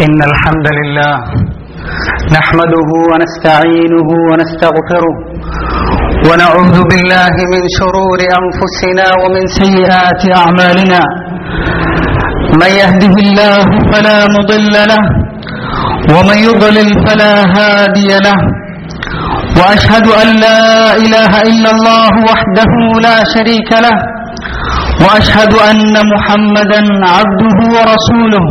إن الحمد لله نحمده ونستعينه ونستغفره ونعوذ بالله من شرور أنفسنا ومن سيئات أعمالنا من يهده الله فلا مضل له ومن يضلل فلا هادي له وأشهد أن لا إله إلا الله وحده لا شريك له وأشهد أن محمدا عبده ورسوله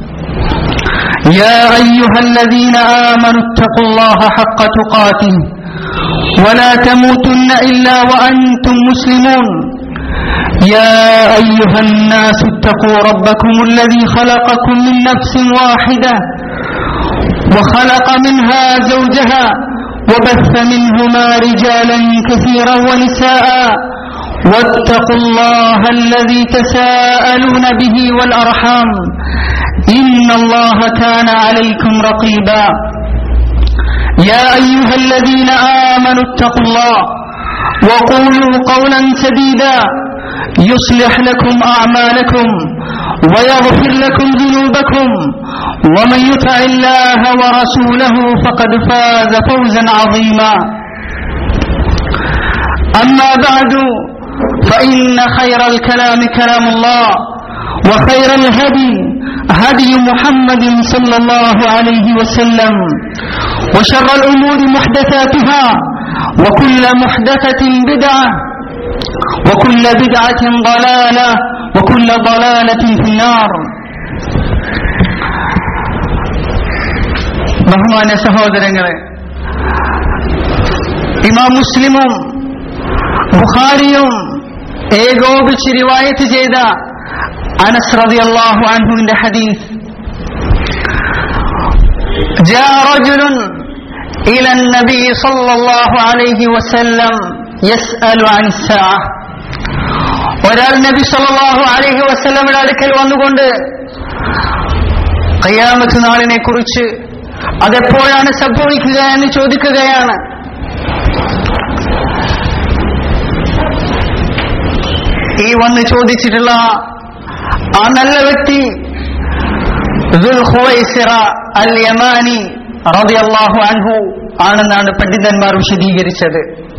يا أيها الذين آمنوا اتقوا الله حق تقاته ولا تموتن إلا وأنتم مسلمون يا أيها الناس اتقوا ربكم الذي خلقكم من نفس واحدة وخلق منها زوجها وبث منهما رجالا كثيرا ونساء واتقوا الله الذي تساءلون به والأرحام إن الله كان عليكم رقيبا يا أيها الذين آمنوا اتقوا الله وقولوا قولا سديدا يصلح لكم أعمالكم ويغفر لكم ذنوبكم ومن يطع الله ورسوله فقد فاز فوزا عظيما أما بعد فإن خير الكلام كلام الله وخير الهدي هدي محمد صلى الله عليه وسلم وشر الأمور محدثاتها وكل محدثة بدعة وكل بدعة ضلالة وكل ضلالة في النار ബഹുമാന സഹോദരങ്ങളെ ഇമാം മുസ്ലിമും ബുഖാരിയും ഏകോപിച്ച് റിവായത്ത് ചെയ്ത അനസ് റളിയല്ലാഹു അൻഹുവിന്റെ ഹദീസ് جاء رجل إلى النبي صلى الله عليه وسلم يسأل عن الساعة ഒരാൾ നബി സല്ലല്ലാഹു അലൈഹി വസല്ലമയുടെ അടുക്കൽ വന്നുകൊണ്ട് ഖിയാമത്ത് നാളിനെ കുറിച്ച് അതെപ്പോഴാണ് സംഭവിക്കുക എന്ന് ചോദിക്കുകയാണ് ഈ വന്ന് ചോദിച്ചിട്ടുള്ള ആ നല്ല വ്യക്തി അൽ യമാനി റളിയല്ലാഹു അൻഹു ആണെന്നാണ് പണ്ഡിതന്മാർ വിശദീകരിച്ചത്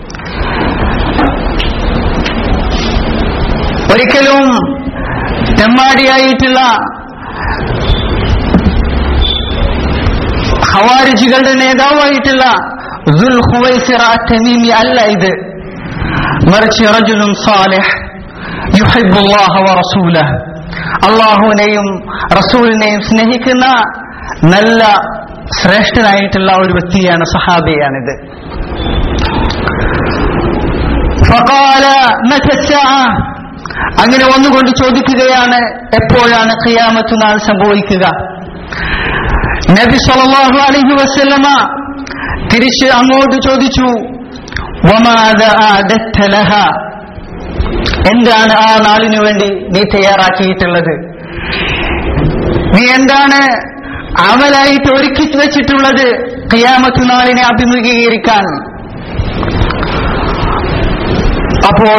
ഒരിക്കലും തെമ്മാടിയായിട്ടുള്ള ഖവാരിജികളുടെ നേതാവായിട്ടുള്ള ദുൽ ഖുവൈസിറ തമീമി അല്ല ഇത് മറിച്ച് റജുലും സാലിഹ് യുഹിബ്ബുല്ലാഹ വറസൂലഹ് അള്ളാഹുവിനെയും റസൂലിനെയും സ്നേഹിക്കുന്ന നല്ല ശ്രേഷ്ഠനായിട്ടുള്ള ഒരു വ്യക്തിയാണ് സഹാബിയാണിത് ഫഖാല അങ്ങനെ ഒന്നുകൊണ്ട് ചോദിക്കുകയാണ് എപ്പോഴാണ് ഖിയാമത്ത് നാൾ സംഭവിക്കുക നബി സല്ലല്ലാഹു അലൈഹി വസല്ലമ തിരിച്ച് അങ്ങോട്ട് ചോദിച്ചു വമാദ അഅദത്ത ലഹ എന്താണ് ആ നാളിനു വേണ്ടി നീ തയ്യാറാക്കിയിട്ടുള്ളത് നീ എന്താണ് അമലായിട്ട് ഒരുക്കി വെച്ചിട്ടുള്ളത് ഖിയാമത്ത് നാളിനെ അഭിമുഖീകരിക്കാൻ അപ്പോൾ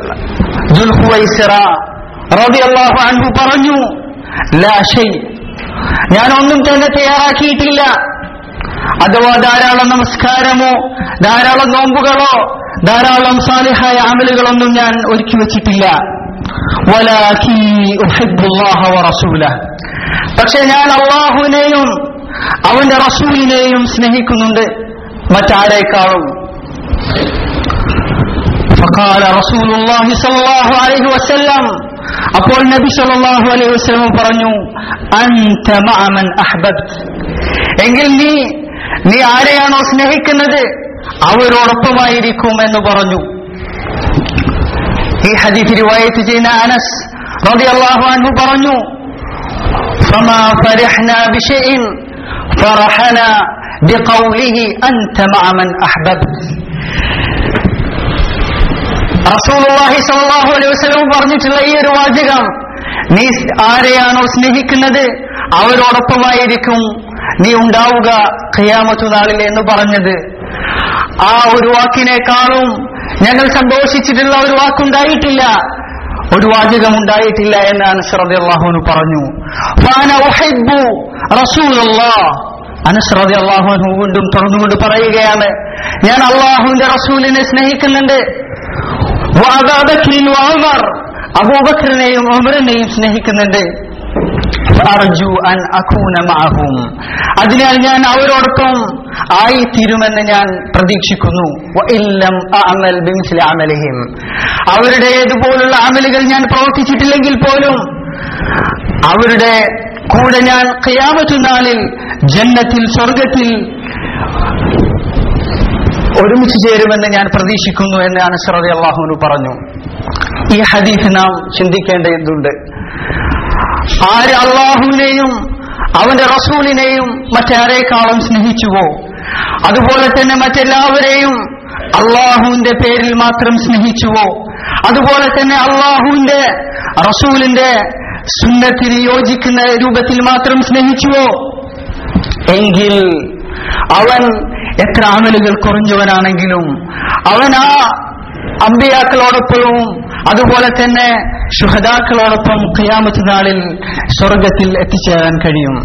റളിയല്ലാഹു അൻഹു പറഞ്ഞു ലാ ഷൈ ഞാൻ ഒന്നും തന്നെ തയ്യാറാക്കിയിട്ടില്ല അഥവാ ധാരാളം നമസ്കാരമോ ധാരാളം നോമ്പുകളോ ധാരാളം സാലിഹായ അമലുകളൊന്നും ഞാൻ ഒരുക്കി വെച്ചിട്ടില്ല പക്ഷെ ഞാൻ അള്ളാഹുവിനെയും അവന്റെ റസൂലിനെയും സ്നേഹിക്കുന്നുണ്ട് മറ്റാരേക്കാളും فقال رسول الله صلى الله عليه وسلم അപ്പോൾ നബി സല്ലല്ലാഹു അലൈഹി വസല്ലം പറഞ്ഞു അൻത മഅ മൻ അഹ്ബബ്ത് എങ്കിൽ നീ നീ ആരെയാണോ സ്നേഹിക്കുന്നത് അവരോടൊപ്പമായിരിക്കും എന്ന് പറഞ്ഞു ഈ ഹദീസ് റിവായത്ത് ചെയ്യുന്ന അനസ് റളിയല്ലാഹു അൻഹു പറഞ്ഞു فما فرحنا بشيء فرحنا بقوله أنت مع من أحببت റസൂലുള്ളാഹി സ്വല്ലല്ലാഹു അലൈഹി വസല്ലം പറഞ്ഞിട്ടുള്ള ഈ ഒരു വാചകം നീ ആരെയാണോ സ്നേഹിക്കുന്നത് അവരോടൊപ്പമായിരിക്കും നീ ഉണ്ടാവുക ഖിയാമത്തു നാളിൽ എന്ന് പറഞ്ഞത് ആ ഒരു വാക്കിനേക്കാളും ഞങ്ങൾ സന്തോഷിച്ചിട്ടുള്ള ഒരു വാക്കുണ്ടായിട്ടില്ല ഒരു വാചകം ഉണ്ടായിട്ടില്ല എന്ന് അനസ് റളിയല്ലാഹു പറഞ്ഞു ഫാന ഉഹിബ്ബു റസൂലല്ലാഹ് അനസ് റളിയല്ലാഹു അൻഹു വീണ്ടും തുറന്നുകൊണ്ട് പറയുകയാണ് ഞാൻ അള്ളാഹുവിന്റെ റസൂലിനെ സ്നേഹിക്കുന്നുണ്ട് വഅബൂബക്രിൻ വഉമർ അബൂബക്കറിനെയും ഉമറിനെയും സ്നേഹിക്കുന്നുണ്ട് ഫഅർജു അൻ അകൂന മഅഹും അതിനാൽ ഞാൻ അവരോടൊപ്പം ആയിത്തീരുമെന്ന് ഞാൻ പ്രതീക്ഷിക്കുന്നു വഇല്ലം അഅമൽ ബിമിസ്ലി അമലിഹിം അവരുടെ ഇതുപോലുള്ള അമലുകൾ ഞാൻ പ്രവർത്തിച്ചിട്ടില്ലെങ്കിൽ പോലും അവരുടെ കൂടെ ഞാൻ ഖിയാമത്തു നാളിൽ ജന്നത്തിൽ സ്വർഗത്തിൽ ഒരുമിച്ച് ചേരുമെന്ന് ഞാൻ പ്രതീക്ഷിക്കുന്നു എന്ന് അനസ്രതി അള്ളാഹുനു പറഞ്ഞു ഈ ഹദീഫ് നാം ചിന്തിക്കേണ്ടതുണ്ട് ആര് അള്ളാഹുവിനെയും അവന്റെ റസൂലിനെയും മറ്റാരേക്കാളും സ്നേഹിച്ചുവോ അതുപോലെ തന്നെ മറ്റെല്ലാവരെയും അള്ളാഹുവിന്റെ പേരിൽ മാത്രം സ്നേഹിച്ചുവോ അതുപോലെ തന്നെ അള്ളാഹുവിന്റെ റസൂലിന്റെ സുന്നത്തിന് യോജിക്കുന്ന രൂപത്തിൽ മാത്രം സ്നേഹിച്ചുവോ എങ്കിൽ അവൻ എത്ര അമലുകൾ കുറഞ്ഞവനാണെങ്കിലും അവൻ ആ അമ്പിയാക്കളോടൊപ്പവും അതുപോലെ തന്നെ ശുഹദാക്കളോടൊപ്പം ഖിയാമത്ത് നാളിൽ സ്വർഗത്തിൽ എത്തിച്ചേരാൻ കഴിയും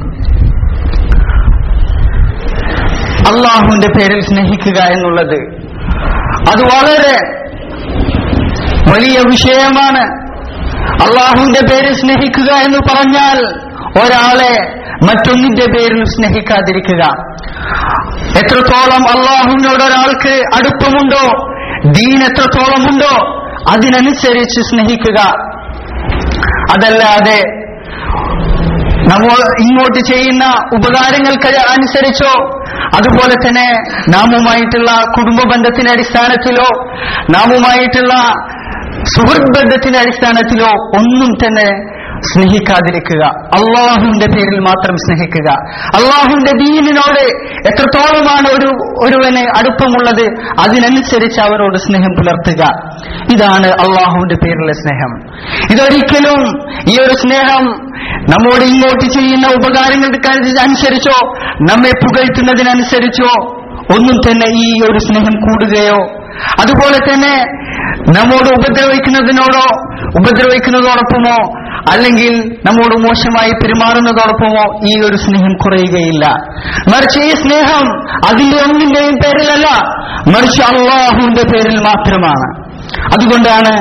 അള്ളാഹുവിന്റെ പേരിൽ സ്നേഹിക്കുക എന്നുള്ളത് അത് വളരെ വലിയ വിഷയമാണ് അള്ളാഹുവിന്റെ പേരിൽ സ്നേഹിക്കുക എന്ന് പറഞ്ഞാൽ ഒരാളെ മറ്റൊന്നിന്റെ പേരിൽ സ്നേഹിക്കാതിരിക്കുക എത്രത്തോളം അള്ളാഹുവിനോട് ഒരാൾക്ക് അടുപ്പമുണ്ടോ ദീൻ എത്രത്തോളം ഉണ്ടോ അതിനനുസരിച്ച് സ്നേഹിക്കുക അതല്ലാതെ നമ്മൾ ഇങ്ങോട്ട് ചെയ്യുന്ന ഉപകാരങ്ങൾക്ക് അനുസരിച്ചോ അതുപോലെ തന്നെ നാമുമായിട്ടുള്ള കുടുംബ ബന്ധത്തിന്റെ അടിസ്ഥാനത്തിലോ നാമുമായിട്ടുള്ള സുഹൃത്ത് ബന്ധത്തിന്റെ അടിസ്ഥാനത്തിലോ ഒന്നും തന്നെ സ്നേഹിക്കാതിരിക്കുക അള്ളാഹുവിന്റെ പേരിൽ മാത്രം സ്നേഹിക്കുക അള്ളാഹുവിന്റെ ദീനിനോട് എത്രത്തോളമാണ് ഒരു ഒരുവന് അടുപ്പമുള്ളത് അതിനനുസരിച്ച് അവരോട് സ്നേഹം പുലർത്തുക ഇതാണ് അള്ളാഹുവിന്റെ പേരിലുള്ള സ്നേഹം ഇതൊരിക്കലും ഈ ഒരു സ്നേഹം നമ്മോട് ഇങ്ങോട്ട് ചെയ്യുന്ന ഉപകാരങ്ങൾക്ക് അനുസരിച്ചോ നമ്മെ പുകഴ്ത്തുന്നതിനനുസരിച്ചോ ഒന്നും തന്നെ ഈ ഒരു സ്നേഹം കൂടുകയോ അതുപോലെ തന്നെ നമ്മോട് ഉപദ്രവിക്കുന്നതിനോടോ ഉപദ്രവിക്കുന്നതോടൊപ്പമോ അല്ലെങ്കിൽ നമ്മോട് മോശമായി പെരുമാറുന്നതോടൊപ്പമോ ഈ ഒരു സ്നേഹം കുറയുകയില്ല മറിച്ച് ഈ സ്നേഹം അതിന്റെ ഒന്നിന്റെയും പേരിലല്ല മറിച്ച് അള്ളാഹുവിന്റെ പേരിൽ മാത്രമാണ് അതുകൊണ്ടാണ്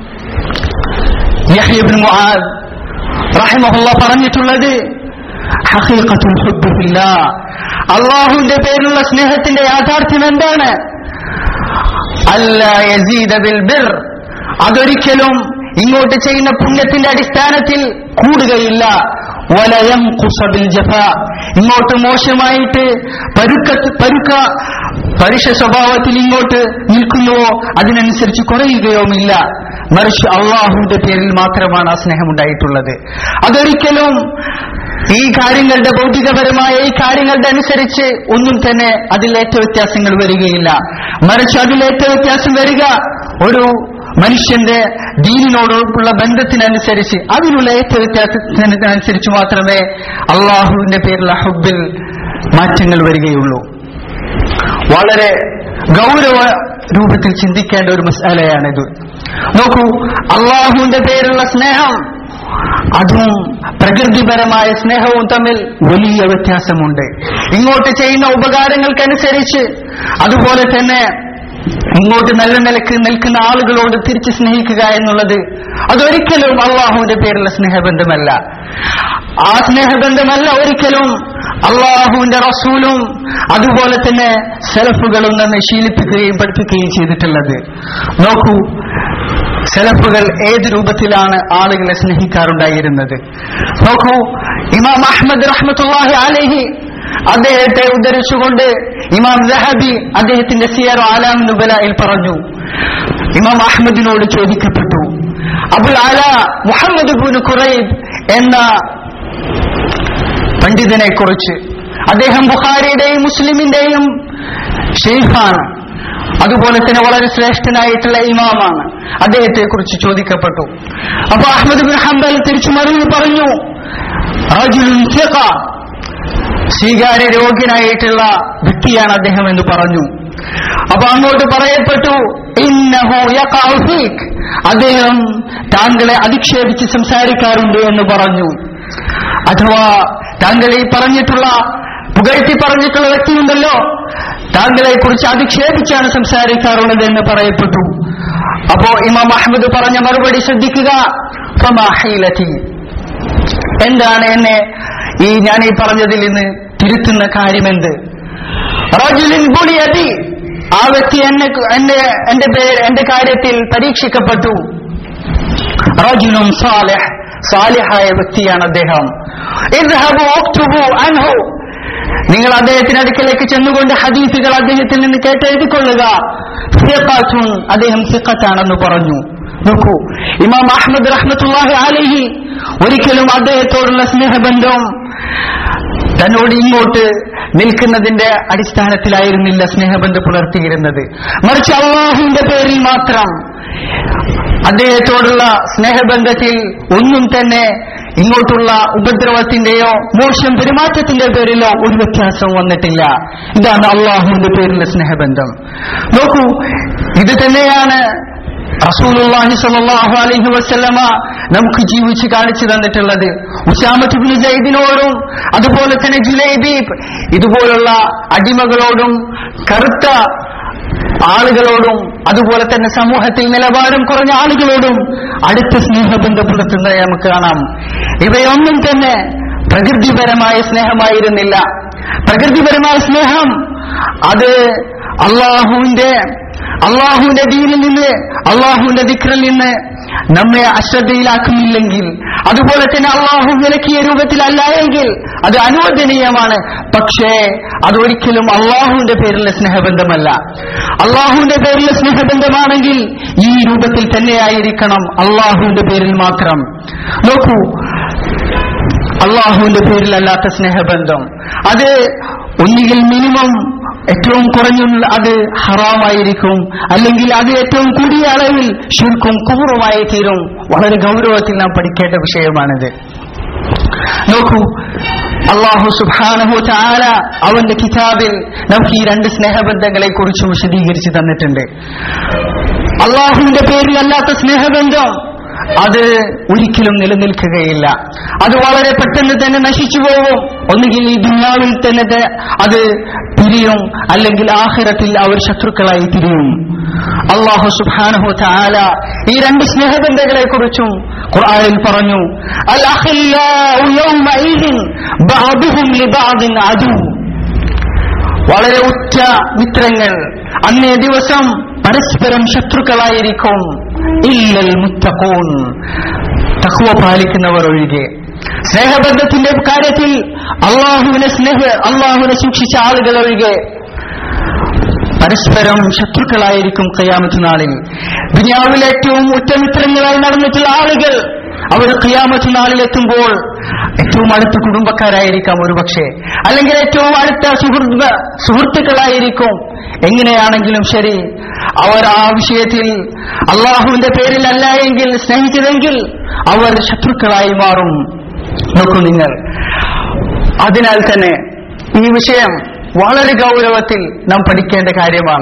യഹ്യബിൻ മുആദ് റഹിമഹുള്ള പറഞ്ഞിട്ടുള്ളത് ഹഖീഖത്തുൽ ഹുബ്ബ് ഫില്ലാഹ് അള്ളാഹുവിന്റെ പേരിലുള്ള സ്നേഹത്തിന്റെ യാഥാർത്ഥ്യം എന്താണ് അല്ല യസീദ ബിൽ ബിർ അതൊരിക്കലും ഇങ്ങോട്ട് ചെയ്യുന്ന പുണ്യത്തിന്റെ അടിസ്ഥാനത്തിൽ കൂടുകയില്ല വലയം കുസബിൽ ജഫ ഇങ്ങോട്ട് മോശമായിട്ട് പരുക്ക പരുക്ക പരുഷ സ്വഭാവത്തിൽ ഇങ്ങോട്ട് നിൽക്കുന്നുവോ അതിനനുസരിച്ച് കുറയുകയുമില്ല മറിച്ച് അള്ളാഹുവിന്റെ പേരിൽ മാത്രമാണ് ആ സ്നേഹമുണ്ടായിട്ടുള്ളത് അതൊരിക്കലും ഈ കാര്യങ്ങളുടെ ഭൗതികപരമായ ഈ കാര്യങ്ങളുടെ അനുസരിച്ച് ഒന്നും തന്നെ അതിലേറ്റ വ്യത്യാസങ്ങൾ വരികയില്ല മറിച്ച് അതിലേറ്റ വ്യത്യാസം വരിക ഒരു മനുഷ്യന്റെ ദീനിനോടുള്ള ബന്ധത്തിനനുസരിച്ച് അതിനുള്ള ഏറ്റ വ്യത്യാസത്തിനനുസരിച്ച് മാത്രമേ അള്ളാഹുവിന്റെ പേരിലുള്ള ഹുബിൽ മാറ്റങ്ങൾ വരികയുള്ളൂ വളരെ ഗൗരവ രൂപത്തിൽ ചിന്തിക്കേണ്ട ഒരു മസാലയാണിത് നോക്കൂ അള്ളാഹുവിന്റെ പേരിലുള്ള സ്നേഹം അതും പ്രകൃതിപരമായ സ്നേഹവും തമ്മിൽ വലിയ വ്യത്യാസമുണ്ട് ഇങ്ങോട്ട് ചെയ്യുന്ന ഉപകാരങ്ങൾക്കനുസരിച്ച് അതുപോലെ തന്നെ ഇങ്ങോട്ട് നല്ല നിലക്ക് നിൽക്കുന്ന ആളുകളോട് തിരിച്ച് സ്നേഹിക്കുക എന്നുള്ളത് അതൊരിക്കലും അള്ളാഹുവിന്റെ പേരിലുള്ള സ്നേഹബന്ധമല്ല ആ സ്നേഹബന്ധമല്ല ഒരിക്കലും അള്ളാഹുവിന്റെ റസൂലും അതുപോലെ തന്നെ സെലഫുകളും നമ്മെ ശീലിപ്പിക്കുകയും പഠിപ്പിക്കുകയും ചെയ്തിട്ടുള്ളത് നോക്കൂ സെലഫുകൾ ഏത് രൂപത്തിലാണ് ആളുകളെ സ്നേഹിക്കാറുണ്ടായിരുന്നത് നോക്കൂ ഇമാം അഹമ്മദ് റഹ്മത്തുല്ലാഹി അലഹി അദ്ദേഹത്തെ ഉദ്ധരിച്ചുകൊണ്ട് ഇമാം ജഹബി അദ്ദേഹത്തിന്റെ സിയർ ആലാം നുബലയിൽ പറഞ്ഞു ഇമാം അഹമ്മദിനോട് ചോദിക്കപ്പെട്ടു അബുൽ ആല മുഹമ്മദ് ബുൻ ഖുറൈബ് എന്ന പണ്ഡിതനെ കുറിച്ച് അദ്ദേഹം ബുഖാരിയുടെയും മുസ്ലിമിന്റെയും ഷെയ്ഖാണ് അതുപോലെ തന്നെ വളരെ ശ്രേഷ്ഠനായിട്ടുള്ള ഇമാമാണ് അദ്ദേഹത്തെ കുറിച്ച് ചോദിക്കപ്പെട്ടു അപ്പൊ അഹമ്മദ് ബിൻ ഹംബൽ തിരിച്ചു മറുപടി പറഞ്ഞു റജുലുൻ സിഖ. സ്വീകാര്യ രോഗ്യനായിട്ടുള്ള വ്യക്തിയാണ് അദ്ദേഹം എന്ന് പറഞ്ഞു അപ്പൊ അങ്ങോട്ട് പറയപ്പെട്ടു ഇന്നഹു യഖഉ ഫീക് അദ്ദേഹം താങ്കളെ അധിക്ഷേപിച്ച് സംസാരിക്കാറുണ്ട് എന്ന് പറഞ്ഞു അഥവാ താങ്കൾ ഈ പറഞ്ഞിട്ടുള്ള പുകഴ്ത്തി പറഞ്ഞിട്ടുള്ള വ്യക്തിയുണ്ടല്ലോ താങ്കളെ കുറിച്ച് അധിക്ഷേപിച്ചാണ് സംസാരിക്കാറുള്ളത് എന്ന് പറയപ്പെട്ടു അപ്പോ ഇമാം അഹമ്മദ് പറഞ്ഞ മറുപടി ശ്രദ്ധിക്കുക ഫമാഹീലതി എന്താണ് എന്നെ ഈ ഞാൻ ഈ പറഞ്ഞതിൽ നിന്ന് തിരുത്തുന്ന കാര്യമെന്ത് റജുലിൻ ബുളിയതി ആ വ്യക്തി എന്നെ എന്റെ എന്റെ പേര് എന്റെ കാര്യത്തിൽ പരീക്ഷിക്കപ്പെട്ടു റജുലും സാലിഹ് സാലിഹായ വ്യക്തിയാണ് അദ്ദേഹം ഇദ്ഹബു ഉക്തുബു അൻഹു നിങ്ങൾ അദ്ദേഹത്തിന്റെ അടുക്കലേക്ക് ചെന്നുകൊണ്ട് ഹദീസുകൾ അദ്ദേഹത്തിൽ നിന്ന് കേട്ടെഴുതിക്കൊള്ളുക ഫിഖത്തുൻ അദ്ദേഹം ഫിഖത്താണെന്ന് പറഞ്ഞു നോക്കൂ ഇമാം അഹമ്മദ് റഹ്മത്തുള്ളാഹി അലൈഹി ഒരിക്കലും അദ്ദേഹത്തോടുള്ള സ്നേഹബന്ധം തന്നോട് ഇങ്ങോട്ട് നിൽക്കുന്നതിന്റെ അടിസ്ഥാനത്തിലായിരുന്നില്ല സ്നേഹബന്ധം പുലർത്തിയിരുന്നത് മറിച്ച് അള്ളാഹുവിന്റെ പേരിൽ മാത്രം അദ്ദേഹത്തോടുള്ള സ്നേഹബന്ധത്തിൽ ഒന്നും തന്നെ ഇങ്ങോട്ടുള്ള ഉപദ്രവത്തിന്റെയോ മോശം പെരുമാറ്റത്തിന്റെ പേരിലോ ഒരു വ്യത്യാസവും വന്നിട്ടില്ല ഇതാണ് അള്ളാഹുവിന്റെ പേരിലെ സ്നേഹബന്ധം നോക്കൂ ഇത് തന്നെയാണ് റസൂലുള്ളാഹി സ്വല്ലല്ലാഹു അലൈഹി വസല്ലമ നമുക്ക് ജീവിച്ച് കാണിച്ചു തന്നിട്ടുള്ളത് ഉസാമത്ത് ഇബ്നു സൈദിനോടും അതുപോലെ തന്നെ ജുലൈബീബ് ഇതുപോലുള്ള അടിമകളോടും കറുത്ത ആളുകളോടും അതുപോലെ തന്നെ സമൂഹത്തിൽ നിലവാരം കുറഞ്ഞ ആളുകളോടും അടുത്ത സ്നേഹബന്ധം പുലർത്തുന്നത് നമുക്ക് കാണാം ഇവയൊന്നും തന്നെ പ്രകൃതിപരമായ സ്നേഹമായിരുന്നില്ല പ്രകൃതിപരമായ സ്നേഹം അത് അള്ളാഹുവിന്റെ അള്ളാഹുവിന്റെ ദീനിൽ നിന്ന് അള്ളാഹുവിന്റെ ദിക്റിൽ നിന്ന് നമ്മെ അശ്രദ്ധയിലാക്കുന്നില്ലെങ്കിൽ അതുപോലെ തന്നെ അള്ളാഹു വിലക്കിയ രൂപത്തിലല്ല എങ്കിൽ അത് അനുവദനീയമാണ് പക്ഷേ അതൊരിക്കലും അള്ളാഹുവിന്റെ പേരിലെ സ്നേഹബന്ധമല്ല അള്ളാഹുവിന്റെ പേരിലെ സ്നേഹബന്ധമാണെങ്കിൽ ഈ രൂപത്തിൽ തന്നെയായിരിക്കണം അള്ളാഹുവിന്റെ പേരിൽ മാത്രം നോക്കൂ അള്ളാഹുവിന്റെ പേരിലല്ലാത്ത സ്നേഹബന്ധം അത് ഒന്നുകിൽ മിനിമം ഏറ്റവും കുറഞ്ഞുള്ള അത് ഹറാമായിരിക്കും അല്ലെങ്കിൽ അത് ഏറ്റവും കൂടിയ അളവിൽ ശുൽക്കും കുറുമായി തീരും വളരെ ഗൗരവത്തിൽ നാം പഠിക്കേണ്ട വിഷയമാണിത് നോക്കൂ അള്ളാഹു സുബാനഹു ചാല അവന്റെ കിതാബിൽ നമുക്ക് ഈ രണ്ട് സ്നേഹബന്ധങ്ങളെ കുറിച്ച് വിശദീകരിച്ച് തന്നിട്ടുണ്ട് അള്ളാഹുവിന്റെ പേരിലല്ലാത്ത സ്നേഹബന്ധം അത് ഒരിക്കലും നിലനിൽക്കുകയില്ല അത് വളരെ പെട്ടെന്ന് തന്നെ നശിച്ചു പോകും ഒന്നുകിൽ ഈ ദുനിയാവിൽ തന്നെ ത- അത് തിരിയും അല്ലെങ്കിൽ ആഹിറത്തിൽ അവർ ശത്രുക്കളായി തിരിയും അള്ളാഹു സുബാനഹു താല ഈ രണ്ട് സ്നേഹബന്ധങ്ങളെ കുറിച്ചും ഖുർആനിൽ പറഞ്ഞു അൽ അഖില്ലാഉ യൗമഇദിൻ ബഅദുഹും ലിബഅദിൻ അദു വളരെ ഉറ്റ മിത്രങ്ങൾ അന്നേ ദിവസം പരസ്പരം ശത്രുക്കളായിരിക്കും ഇല്ലൽ മുത്തഖൂൻ തഖ്വ പാലിക്കുന്നവർ ഒഴികെ സ്നേഹബന്ധത്തിന്റെ കാര്യത്തിൽ അള്ളാഹുവിനെ സ്നേഹ അള്ളാഹുവിനെ സൂക്ഷിച്ച ആളുകൾ ഒഴികെ പരസ്പരം ശത്രുക്കളായിരിക്കും കയ്യാമത്ത് നാളിൽ ദുനിയാവിൽ ഏറ്റവും ഉറ്റമിത്രങ്ങളായി നടന്നിട്ടുള്ള ആളുകൾ അവർ ഖിയാമത്ത് നാളിലെത്തുമ്പോൾ ഏറ്റവും അടുത്ത കുടുംബക്കാരായിരിക്കാം ഒരുപക്ഷെ അല്ലെങ്കിൽ ഏറ്റവും അടുത്ത സുഹൃത്ത് സുഹൃത്തുക്കളായിരിക്കും എങ്ങനെയാണെങ്കിലും ശരി അവർ ആ വിഷയത്തിൽ അള്ളാഹുവിന്റെ പേരിലല്ല എങ്കിൽ സ്നേഹിച്ചതെങ്കിൽ അവർ ശത്രുക്കളായി മാറും നോക്കൂ നിങ്ങൾ അതിനാൽ തന്നെ ഈ വിഷയം വളരെ ഗൗരവത്തിൽ നാം പഠിക്കേണ്ട കാര്യമാണ്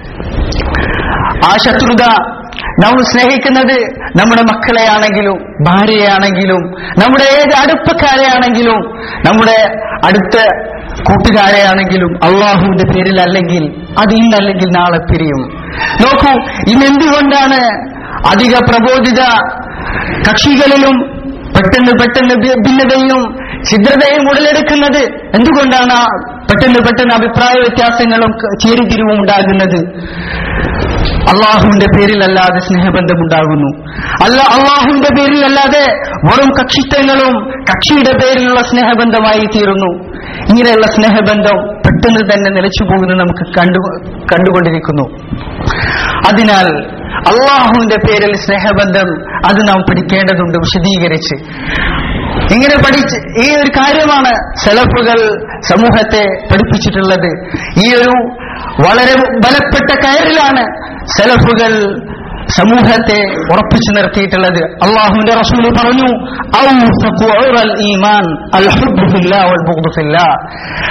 ആ ശത്രുത നാം സ്നേഹിക്കുന്നത് നമ്മുടെ മക്കളെയാണെങ്കിലും ഭാര്യയാണെങ്കിലും നമ്മുടെ ഏത് അടുപ്പക്കാരെയാണെങ്കിലും നമ്മുടെ അടുത്ത കൂട്ടുകാരെയാണെങ്കിലും അള്ളാഹുവിന്റെ പേരിൽ അല്ലെങ്കിൽ അത് ഇന്നല്ലെങ്കിൽ നാളെ പിരിയും നോക്കൂ ഇന്നെന്തുകൊണ്ടാണ് അധിക പ്രബോധിത കക്ഷികളിലും പെട്ടെന്ന് പെട്ടെന്ന് ഭി- ഭിന്നതയും ഛിദ്രതയും ഉടലെടുക്കുന്നത് എന്തുകൊണ്ടാണ് ആ പെട്ടെന്ന് പെട്ടെന്ന് അഭിപ്രായ വ്യത്യാസങ്ങളും ക- ചേരിതിരിവും ഉണ്ടാകുന്നത് അള്ളാഹുവിന്റെ പേരിലല്ലാതെ സ്നേഹബന്ധമുണ്ടാകുന്നു അല്ല അള്ളാഹുവിന്റെ പേരിലല്ലാതെ വെറും കക്ഷിത്വങ്ങളും കക്ഷിയുടെ പേരിലുള്ള സ്നേഹബന്ധമായി തീരുന്നു ഇങ്ങനെയുള്ള സ്നേഹബന്ധം പെട്ടെന്ന് തന്നെ നിലച്ചു പോകുന്നത് നമുക്ക് കണ്ടു കണ്ടുകൊണ്ടിരിക്കുന്നു അതിനാൽ അള്ളാഹുവിന്റെ പേരിൽ സ്നേഹബന്ധം അത് നാം പഠിക്കേണ്ടതുണ്ട് വിശദീകരിച്ച് ഇങ്ങനെ പഠിച്ച് ഈ ഒരു കാര്യമാണ് സെലഫുകൾ സമൂഹത്തെ പഠിപ്പിച്ചിട്ടുള്ളത് ഈ ഒരു വളരെ ബലപ്പെട്ട കയറിലാണ് സെലഫുകൾ സമൂഹത്തെ ഉറപ്പിച്ചു നിർത്തിയിട്ടുള്ളത് അള്ളാഹുവിന്റെ റസൂൽ പറഞ്ഞു ഔസഖു ഉറൽ ഈമാൻ അൽ ഹുബ്ബു ഫില്ലാ വൽ ബുഗ്ദു ഫില്ലാ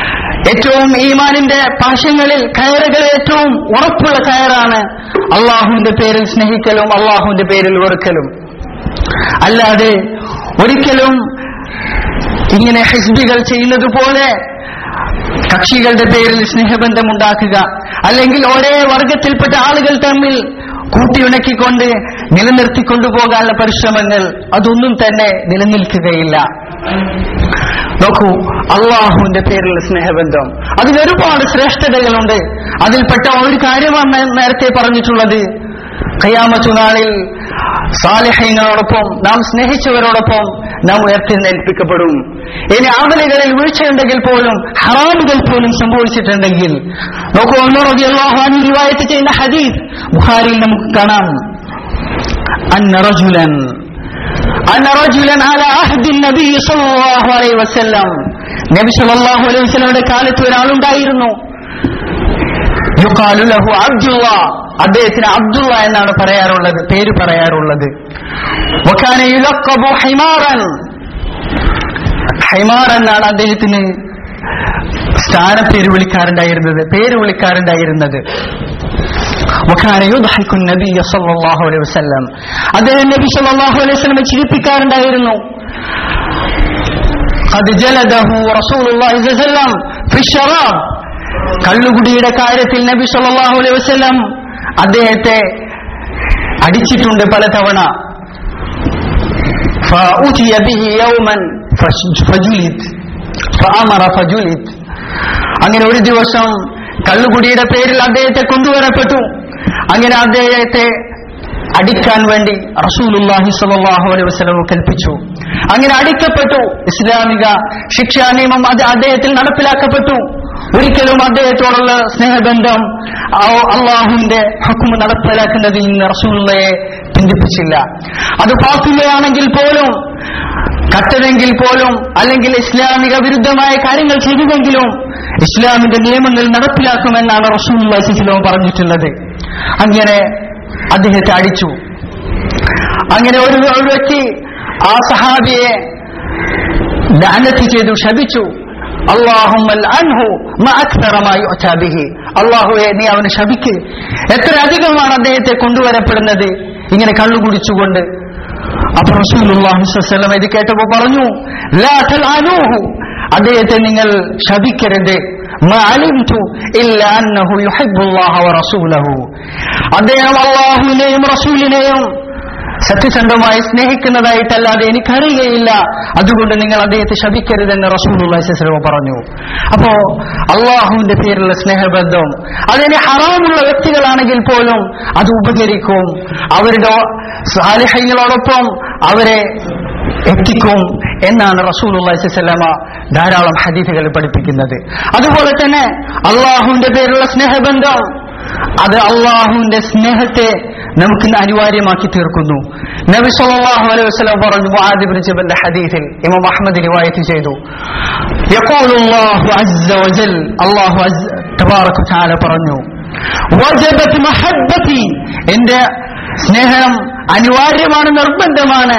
ഏറ്റവും ഈമാനിന്റെ പാശങ്ങളിൽ കയറുകൾ ഏറ്റവും ഉറപ്പുള്ള കയറാണ് അള്ളാഹുവിന്റെ പേരിൽ സ്നേഹിക്കലും അള്ളാഹുവിന്റെ പേരിൽ വെറുക്കലും അല്ലാതെ ഒരിക്കലും ഇങ്ങനെ ഹിസ്ബികൾ ചെയ്യുന്നത് പോലെ കക്ഷികളുടെ പേരിൽ സ്നേഹബന്ധം ഉണ്ടാക്കുക അല്ലെങ്കിൽ ഒരേ വർഗത്തിൽപ്പെട്ട ആളുകൾ തമ്മിൽ കൂട്ടിയിണക്കിക്കൊണ്ട് നിലനിർത്തിക്കൊണ്ടുപോകാനുള്ള പരിശ്രമങ്ങൾ അതൊന്നും തന്നെ നിലനിൽക്കുകയില്ല നോക്കൂ അള്ളാഹുവിന്റെ പേരിലുള്ള സ്നേഹബന്ധം അതിൽ ഒരുപാട് ശ്രേഷ്ഠതകളുണ്ട് അതിൽപ്പെട്ട ഒരു കാര്യമാണ് ഞാൻ നേരത്തെ പറഞ്ഞിട്ടുള്ളത് കയ്യാമത്തു നാളിൽ സാലിഹ്യങ്ങളോടൊപ്പം നാം സ്നേഹിച്ചവരോടൊപ്പം നാം ഉയർത്തിനേൽപ്പിക്കപ്പെടും ഇനി ആമലുകളിൽ വീഴ്ചയുണ്ടെങ്കിൽ പോലും ഹറാമുകൾ പോലും സംഭവിച്ചിട്ടുണ്ടെങ്കിൽ നോക്കൂ ഒന്നോറതി അള്ളാഹു റിവായത്ത് ചെയ്യുന്ന ഹദീസ് ബുഖാരിയിൽ നമുക്ക് കാണാം അന്ന റജുലൻ أن رجلا على عهد النبي صلى الله عليه وسلم നബി സല്ലല്ലാഹു അലൈഹി വസല്ലമയുടെ കാലത്ത് ഒരാളുണ്ടായിരുന്നു യുഖാലു ലഹു അബ്ദുള്ള അദ്ദേഹത്തിന് അബ്ദുള്ള എന്നാണ് പറയാറുള്ളത് പേര് പറയാറുള്ളത് വകാന യുലഖബു ഹിമാറൻ ഹൈമാർ എന്നാണ് അദ്ദേഹത്തിന് സ്ഥാനപ്പേര് വിളിക്കാറുണ്ടായിരുന്നത് പേര് വിളിക്കാറുണ്ടായിരുന്നത് وكان يضحك النبي صلى الله عليه وسلم അദ്ദേഹം നബി സല്ലല്ലാഹു അലൈഹി വസല്ലം ചിരിപ്പിക്കാറുണ്ടായിരുന്നു قد جلده رسول الله صلى الله عليه وسلم في الشراب കള്ളുകുടിയുടെ കാര്യത്തിൽ നബി സല്ലല്ലാഹു അലൈഹി വസല്ലം അദ്ദേഹത്തെ അടിച്ചിട്ടുണ്ട് പലതവണ فأتي به يوما فجلد فأمر فجلد അങ്ങനെ ഒരു ദിവസം കള്ളുകുടിയുടെ പേരിൽ അദ്ദേഹത്തെ കൊണ്ടുവരപ്പെട്ടു അങ്ങനെ അദ്ദേഹത്തെ അടിക്കാൻ വേണ്ടി റസൂലുല്ലാഹി സ്വല്ലല്ലാഹു അലൈഹി വസല്ലം കൽപ്പിച്ചു അങ്ങനെ അടിക്കപ്പെട്ടു ഇസ്ലാമിക ശിക്ഷാ നിയമം അത് അദ്ദേഹത്തിൽ നടപ്പിലാക്കപ്പെട്ടു ഒരിക്കലും അദ്ദേഹത്തോടുള്ള സ്നേഹബന്ധം അള്ളാഹുവിന്റെ ഹക്കുമ് നടപ്പിലാക്കുന്നതിൽ നിന്ന് റസൂലുള്ളയെ പിന്തിപ്പിച്ചില്ല അത് പാത്തുകയാണെങ്കിൽ പോലും കട്ടതെങ്കിൽ പോലും അല്ലെങ്കിൽ ഇസ്ലാമിക വിരുദ്ധമായ കാര്യങ്ങൾ ചെയ്തുവെങ്കിലും ഇസ്ലാമിന്റെ നിയമങ്ങൾ നടപ്പിലാക്കുമെന്നാണ് റസൂൽ പറഞ്ഞിട്ടുള്ളത് അങ്ങനെ അദ്ദേഹത്തെ അടിച്ചു അങ്ങനെ ഒരു ഒരു വ്യക്തി ആ സഹാബിയെ ലാനത്ത് ചെയ്തു ശപിച്ചു അള്ളാഹുവെ നീ അവന് ശപിക്ക് എത്ര അധികമാണ് അദ്ദേഹത്തെ കൊണ്ടുവരപ്പെടുന്നത് ഇങ്ങനെ കള്ളുകുടിച്ചുകൊണ്ട് അപ്പൊ റസൂലുള്ളാഹിസ്വല്ലം ഇത് കേട്ടപ്പോ പറഞ്ഞു ലാ തൽഅനൂഹു അദ്ദേഹത്തെ നിങ്ങൾ ശപിക്കരുത് അദ്ദേഹം അള്ളാഹുവിനെയും റസൂലിനെയും സത്യസന്ധമായി സ്നേഹിക്കുന്നതായിട്ടല്ലാതെ എനിക്കറിയുകയില്ല അതുകൊണ്ട് നിങ്ങൾ അദ്ദേഹത്തെ ശപിക്കരുതെന്ന് റസൂൽ പറഞ്ഞു അപ്പോ അള്ളാഹുവിന്റെ പേരിലുള്ള സ്നേഹബന്ധം അതിന് ഹറാമുള്ള വ്യക്തികളാണെങ്കിൽ പോലും അത് ഉപകരിക്കും അവരുടെ സാലിഹ്യങ്ങളോടൊപ്പം അവരെ എത്തിക്കും എന്നാണ് റസൂൽ അള്ളാഹിസ്വല്ലമ ധാരാളം ഹദീസുകൾ പഠിപ്പിക്കുന്നത് അതുപോലെ തന്നെ അള്ളാഹുവിന്റെ പേരിലുള്ള സ്നേഹബന്ധം അത് അള്ളാഹുവിന്റെ സ്നേഹത്തെ നമുക്ക് അനിവാര്യമാക്കി തീർക്കുന്നു നബി സല്ലല്ലാഹു അലൈഹി വസല്ലം പറഞ്ഞു മുആദ് ഇബ്നു ജബലിന്റെ ഹദീസിൽ ഇമാം അഹ്മദ് റിവായത്ത് ചെയ്തു യഖൂലു അല്ലാഹു അസ്സ വജൽ അല്ലാഹു അസ്സ തബാറക തആല പറഞ്ഞു വജബത് മഹബ്ബതി എന്റെ സ്നേഹം അനിവാര്യമാണ് നിർബന്ധമാണ്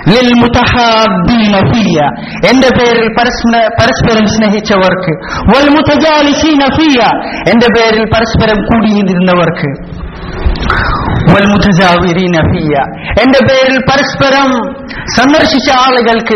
എന്റെ പേരിൽ പരസ്പരം സ്നേഹിച്ചവർക്ക് എന്റെ പേരിൽ പരസ്പരം കൂടിയിരുന്നവർക്ക് എന്റെ പേരിൽ പരസ്പരം സന്ദർശിച്ച ആളുകൾക്ക്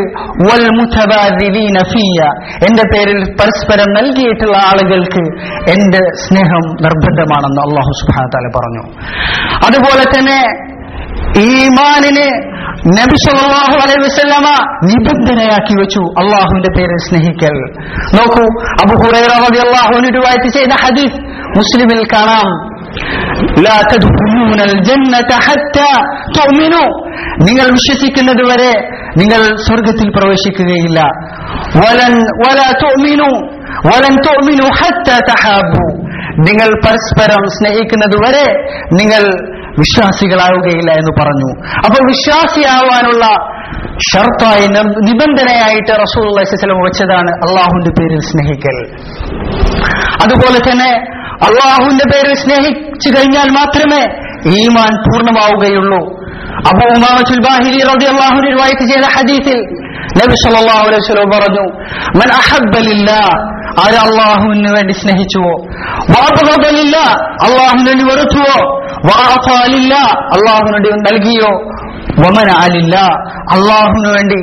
എന്റെ പേരിൽ പരസ്പരം നൽകിയിട്ടുള്ള ആളുകൾക്ക് എന്റെ സ്നേഹം നിർബന്ധമാണെന്ന് അള്ളാഹു സുബാന പറഞ്ഞു അതുപോലെ തന്നെ ഈമാനിനെ നബി സല്ലല്ലാഹു അലൈഹി വസല്ലമ നിബന്ധനയാക്കി വെച്ചു അള്ളാഹുവിന്റെ പേരിൽ സ്നേഹിക്കൽ നോക്കൂ അബു ഹുറൈറ റളിയല്ലാഹു അൻഹു റിവായത്ത് ചെയ്ത ഹദീസ് മുസ്ലിമിൽ കാണാം لا تدخلون الجنة حتى تؤمنوا നിങ്ങൾ വിശ്വസിക്കുന്നത് വരെ നിങ്ങൾ സ്വർഗത്തിൽ പ്രവേശിക്കുകയില്ല വലൻ വലാ തുഅ്മിനു വലൻ തുഅ്മിനു ഹത്താ തഹാബു നിങ്ങൾ പരസ്പരം സ്നേഹിക്കുന്നത് വരെ നിങ്ങൾ വിശ്വാസികളാവുകയില്ല എന്ന് പറഞ്ഞു അപ്പോൾ വിശ്വാസിയാവാനുള്ള ഷർത്തായി നിബന്ധനയായിട്ട് റസൂൽ അലൈഹിസ്ലം വെച്ചതാണ് അള്ളാഹുവിന്റെ പേരിൽ സ്നേഹിക്കൽ അതുപോലെ തന്നെ അള്ളാഹുവിന്റെ പേരിൽ സ്നേഹിച്ചു കഴിഞ്ഞാൽ മാത്രമേ ഈമാൻ പൂർണ്ണമാവുകയുള്ളൂ അബൂ ഉമാമത്തുൽ ബാഹിരി റളിയല്ലാഹു അൻഹു റിവായത്ത് ചെയ്ത ഹദീസിൽ നബി സല്ലല്ലാഹു അലൈഹി വസല്ലം പറഞ്ഞു മൻ അഹബ്ബ ലില്ലാഹ് ആര് അള്ളാഹുവിന് വേണ്ടി സ്നേഹിച്ചുവോ വാപകലില്ല അള്ളാഹുവിന് വേണ്ടി വെറുത്തുവോ വാഫാലില്ല അള്ളാഹുവിന് വേണ്ടി നൽകിയോ വമന ആലില്ല അള്ളാഹുവിന് വേണ്ടി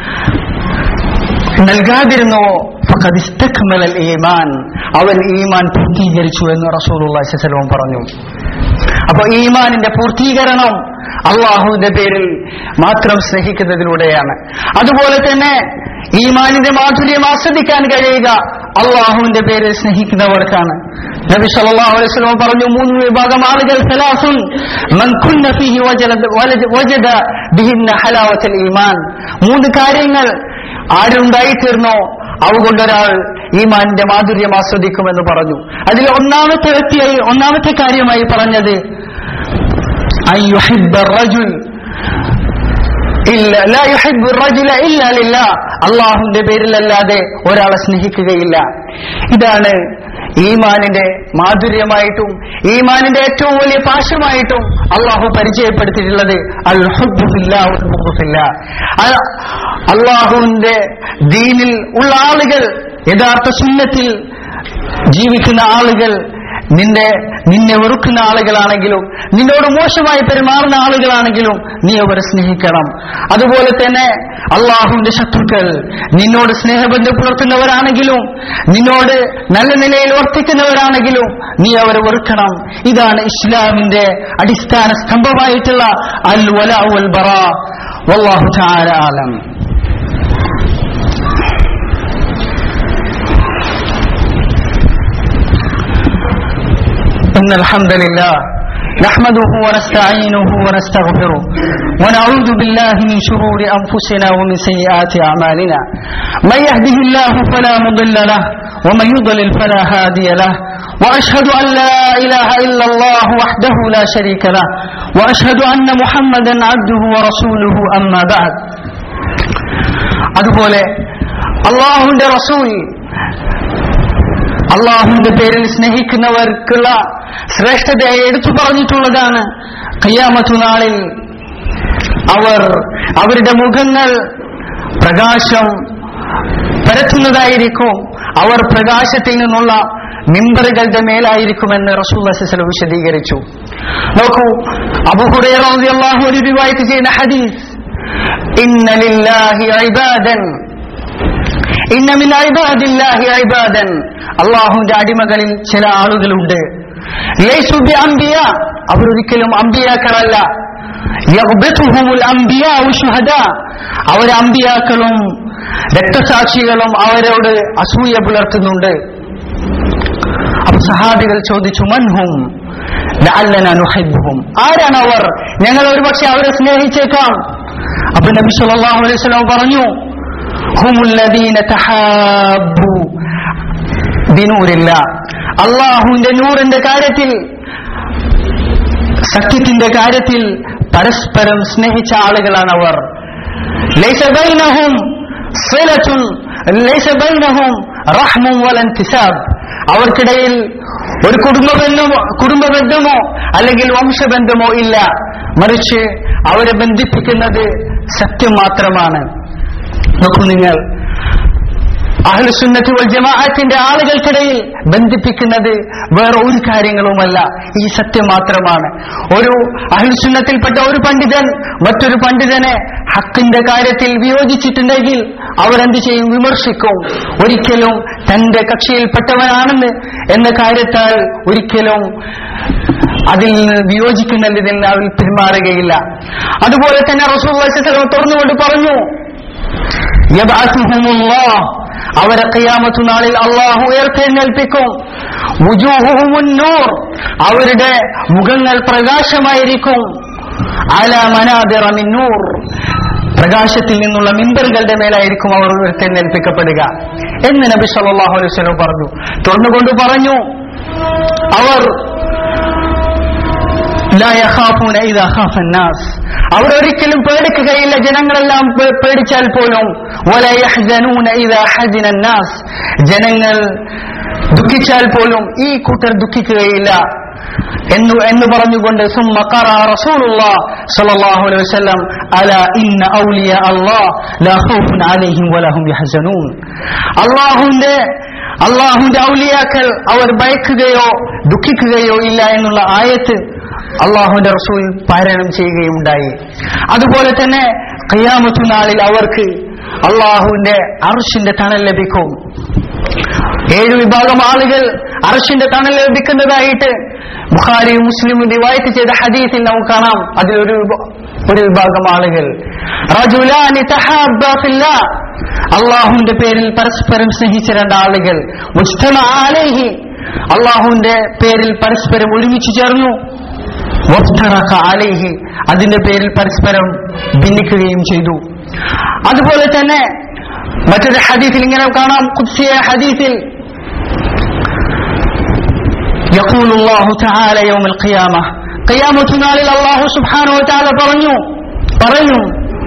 നൽകാതിരുന്നുവോ ഫഖദ് ഇസ്തക്മലൽ ഈമാൻ അവൻ ഈമാൻ പൂർത്തീകരിച്ചു എന്ന് റസൂലുള്ളാഹി സ്വല്ലല്ലാഹു അലൈഹി വസല്ലം പറഞ്ഞു അപ്പൊ ഈമാനിന്റെ പൂർത്തീകരണം അള്ളാഹുവിന്റെ പേരിൽ മാത്രം സ്നേഹിക്കുന്നതിലൂടെയാണ് അതുപോലെ തന്നെ ഈമാനിന്റെ മാധുര്യം ആസ്വദിക്കാൻ കഴിയുക അള്ളാഹുവിന്റെ പേരിൽ സ്നേഹിക്കുന്നവർക്കാണ് നബി സല്ലല്ലാഹു അലൈഹി വസല്ലം പറഞ്ഞു മൂന്ന് വിഭാഗം ആളുകൾ സലാസുൻ മൻ കുന്ന ഫീഹി വജദ വജദ ബിഹിന്ന ഹലാവത്തുൽ ഈമാൻ മൂന്ന് കാര്യങ്ങൾ ആരുണ്ടായിത്തീർന്നോ അവ കൊണ്ടൊരാൾ ഈമാനിന്റെ മാധുര്യം ആസ്വദിക്കുമെന്ന് പറഞ്ഞു അതിൽ ഒന്നാമത്തെ വ്യക്തിയായി ഒന്നാമത്തെ കാര്യമായി പറഞ്ഞത് أن يحب الرجل ഇല്ല لا يحب الرجل إلا لله അള്ളാഹുവിന്റെ പേരിലല്ലാതെ ഒരാളെ സ്നേഹിക്കുകയില്ല ഇതാണ് ഈമാനിന്റെ മാധുര്യമായിട്ടും ഈമാനിന്റെ ഏറ്റവും വലിയ പാശമായിട്ടും അള്ളാഹു പരിചയപ്പെടുത്തിയിട്ടുള്ളത് അൽ ഹുബ്ബുഫില്ല വൽ ബുഗ്ദുഫില്ല. അ- അള്ളാഹുവിന്റെ ദീനിൽ ഉള്ള ആളുകൾ യഥാർത്ഥ സുന്നത്തിൽ ജീവിക്കുന്ന ആളുകൾ നിന്റെ നിന്നെ വെറുക്കുന്ന ആളുകളാണെങ്കിലും നിന്നോട് മോശമായി പെരുമാറുന്ന ആളുകളാണെങ്കിലും നീ അവരെ സ്നേഹിക്കണം അതുപോലെ തന്നെ അള്ളാഹുവിന്റെ ശത്രുക്കൾ നിന്നോട് സ്നേഹബന്ധം പുലർത്തുന്നവരാണെങ്കിലും നിന്നോട് നല്ല നിലയിൽ വർത്തിക്കുന്നവരാണെങ്കിലും നീ അവരെ വെറുക്കണം ഇതാണ് ഇസ്ലാമിന്റെ അടിസ്ഥാന സ്തംഭമായിട്ടുള്ള അൽ വല വൽ ബറ വല്ലാഹു തആല ആലം إن الحمد لله نحمده ونستعينه ونستغفره ونعوذ بالله من شرور أنفسنا ومن سيئات أعمالنا من يهده الله فلا مضل له ومن يضلل فلا هادي له وأشهد أن لا إله إلا الله وحده لا شريك له وأشهد أن محمدا عبده ورسوله أما بعد അതുപോലെ അള്ളാഹുവിന്റെ റസൂൽ അള്ളാഹുവിന്റെ പേരിൽ സ്നേഹിക്കുന്നവർക്കുള്ള ശ്രേഷ്ഠതയായി എടുത്തു പറഞ്ഞിട്ടുള്ളതാണ് കയ്യാമത്തു നാളിൽ അവർ അവരുടെ മുഖങ്ങൾ പ്രകാശം പരത്തുന്നതായിരിക്കും അവർ പ്രകാശത്തിൽ നിന്നുള്ള മിമ്പറുകളുടെ മേലായിരിക്കുമെന്ന് റസൂൽ അസിസ്ലം വിശദീകരിച്ചു നോക്കൂ അബുഹുറൈറ റളിയല്ലാഹു ഒരു റിവായത്ത് ചെയ്യുന്ന ഹദീസ് ഇന്ന ലില്ലാഹി ഇബാദൻ ഇന്ന മിൻ ഇബാദില്ലാഹി ഇബാദൻ അള്ളാഹുവിന്റെ അടിമകളിൽ ചില ആളുകളുണ്ട് ലൈസു ബി അംബിയ അവരൊരിക്കലും അമ്പിയാക്കളല്ല യഗ്ബിതുഹുമുൽ അംബിയാഉ ശുഹദാ അവർ അമ്പിയാക്കളും രക്തസാക്ഷികളും അവരോട് അസൂയ പുലർത്തുന്നുണ്ട് അപ്പൊ സഹാബികൾ ചോദിച്ചു മൻഹും ലഅല്ലന നുഹിബ്ബുഹും ആരാണ് അവർ ഞങ്ങൾ ഒരുപക്ഷെ അവരെ സ്നേഹിച്ചേക്കാം അപ്പൊ നബി സല്ലല്ലാഹു അലൈഹി വസല്ലം പറഞ്ഞു ഹുമുല്ലദീന തഹാബ്ബു ബിനൂരില്ല അള്ളാഹുവിന്റെ നൂറിന്റെ കാര്യത്തിൽ സത്യത്തിന്റെ കാര്യത്തിൽ പരസ്പരം സ്നേഹിച്ച ആളുകളാണ് അവർ ലൈസ ബൈനഹും സിലത്തുൻ ലൈസ ബൈനഹും റഹ്മും വലൻതിസാബ് അവർക്കിടയിൽ ഒരു കുടുംബബന്ധമോ കുടുംബബന്ധമോ അല്ലെങ്കിൽ വംശബന്ധമോ ഇല്ല മറിച്ച് അവരെ ബന്ധിപ്പിക്കുന്നത് സത്യം മാത്രമാണ് നോക്കൂ നിങ്ങൾ അഹ്ലുസുന്നത്ത് വൽ ജമാഅത്തിന്റെ ആളുകൾക്കിടയിൽ ബന്ധിപ്പിക്കുന്നത് വേറെ ഒരു കാര്യങ്ങളുമല്ല ഈ സത്യം മാത്രമാണ് ഒരു അഹ്ലുസുന്നത്തിൽപ്പെട്ട ഒരു പണ്ഡിതൻ മറ്റൊരു പണ്ഡിതനെ ഹക്കിന്റെ കാര്യത്തിൽ വിയോജിച്ചിട്ടുണ്ടെങ്കിൽ അവരെന്ത് ചെയ്യും വിമർശിക്കും ഒരിക്കലും തന്റെ കക്ഷിയിൽപ്പെട്ടവനാണെന്ന് എന്ന കാര്യത്താൽ ഒരിക്കലും അതിൽ നിന്ന് വിയോജിക്കുന്നതിൽ നിന്ന് അവർ പിന്മാറുകയില്ല അതുപോലെ തന്നെ റസൂൽ തുറന്നുകൊണ്ട് പറഞ്ഞു യബ്അസുഹുമുല്ലാഹ് അവരെ ഖിയാമത്തു നാളിൽ അള്ളാഹു ഉയർത്തെഴുന്നേൽപ്പിക്കും വുജൂഹുഹുമുൻ നൂർ അവരുടെ മുഖങ്ങൾ പ്രകാശമായിരിക്കും അല മനാദിറ മിൻ നൂർ പ്രകാശത്തിൽ നിന്നുള്ള മിമ്പറുകളുടെ മേലായിരിക്കും അവർ ഉയർത്തെഴുന്നേൽപ്പിക്കപ്പെടുക എന്ന് നബി സല്ലല്ലാഹു അലൈഹി വസല്ലം പറഞ്ഞു തുറന്നുകൊണ്ട് പറഞ്ഞു അവർ لا يخافون إذا خاف الناس അവർ ഒരിക്കലും പേടിക്കുകയില്ല ജനങ്ങളെല്ലാം പേ- പേടിച്ചാൽ പോലും ولا يحزنون إذا حزن الناس ജനങ്ങൾ ദുഃഖിച്ചാൽ പോലും ഈ കൂട്ടർ ദുഃഖിക്കുകയില്ല എന്ന് എന്ന് പറഞ്ഞുകൊണ്ട് ثم قرأ رسول الله صلى الله عليه وسلم ألا إن أولياء الله لا خوف عليهم ولا هم يحزنون അള്ളാഹുവിന്റെ അള്ളാഹുന്റെ ഔലിയാക്കൾ അവർ ഭയക്കുകയോ ദുഃഖിക്കുകയോ ഇല്ല എന്നുള്ള ആയത്ത് അള്ളാഹുന്റെ റസൂൽ പാരായണം ചെയ്യുകയുണ്ടായി അതുപോലെ തന്നെ ഖിയാമത്തു നാളിൽ അവർക്ക് അള്ളാഹുവിന്റെ അർഷിന്റെ തണൽ ലഭിക്കും ഏഴ് വിഭാഗം ആളുകൾ അർഷിന്റെ തണൽ ലഭിക്കുന്നതായിട്ട് ബുഖാരിയും മുസ്ലിമും റിവായത്ത് ചെയ്ത ഹദീസിൽ നമുക്ക് കാണാം അതിലൊരു വിഭ- ഒരു വിഭാഗം ആളുകൾ റജുലാനി തഹാബ്ബാ ഫില്ലാ. അള്ളാഹുവിന്റെ പേരിൽ പരസ്പരം സ്നേഹിച്ച രണ്ടാളുകൾ മുജ്തമ അലൈഹി അള്ളാഹുവിന്റെ പേരിൽ പരസ്പരം ഒരുമിച്ച് ചേർന്നു വഫ്തറഖ അലൈഹി അതിന്റെ പേരിൽ പരസ്പരം ഭിന്നിക്കുകയും ചെയ്തു അതുപോലെ തന്നെ മറ്റൊരു ഹദീസിൽ ഇങ്ങനെ കാണാം കുദ്സിയ ഹദീസിൽ يقول الله تعالى يوم القيامة قيامة നാളിൽ അള്ളാഹു സുബ്ഹാനഹു വതആല പറഞ്ഞു പറഞ്ഞു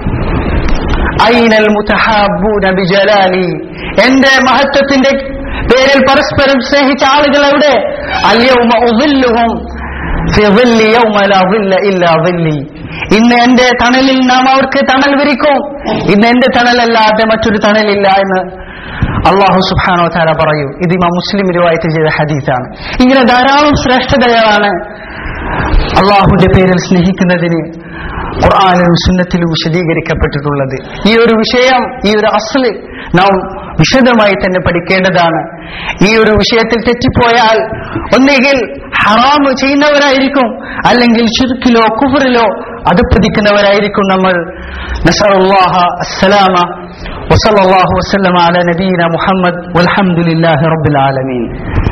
അയിനൽ മുതഹാബ്ബൂന ബിജലാലി എന്റെ മഹത്വത്തിന്റെ പേരിൽ പരസ്പരം സ്നേഹിച്ച ആളുകൾ എവിടെ അൽയൗമ ഉദില്ലുഹും ഫി ظില്ലി യൗമ ലാ ظില്ല ഇല്ലാ ظില്ലി ഇന്ന് എന്റെ തണലിൽ നാം അവർക്ക് തണൽ വിരിക്കും ഇന്ന് എന്റെ തണലല്ലാതെ മറ്റൊരു തണലില്ല എന്ന് അള്ളാഹു സുബ്ഹാനഹു വതആല പറയൂ ഇത് ഇമാം മുസ്ലിം റിവായത്ത് ചെയ്ത ഹദീസാണ് ഇങ്ങനെ ധാരാളം ശ്രേഷ്ഠതകളാണ് അള്ളാഹുന്റെ പേരിൽ സ്നേഹിക്കുന്നതിന് ഖുർആാനിലും സുന്നത്തിലും വിശദീകരിക്കപ്പെട്ടിട്ടുള്ളത് ഈ ഒരു വിഷയം ഈ ഒരു അസല് നാം വിശദമായി തന്നെ പഠിക്കേണ്ടതാണ് ഈ ഒരു വിഷയത്തിൽ തെറ്റിപ്പോയാൽ ഒന്നുകിൽ ഹറാമ് ചെയ്യുന്നവരായിരിക്കും അല്ലെങ്കിൽ ചുരുക്കിലോ കുഫറിലോ അതുപ്പതിക്കുന്നവരായിരിക്കും നമ്മൾ നസറുല്ലാഹ അസ്സലാമ وصلى الله وسلم على نبينا محمد والحمد لله رب العالمين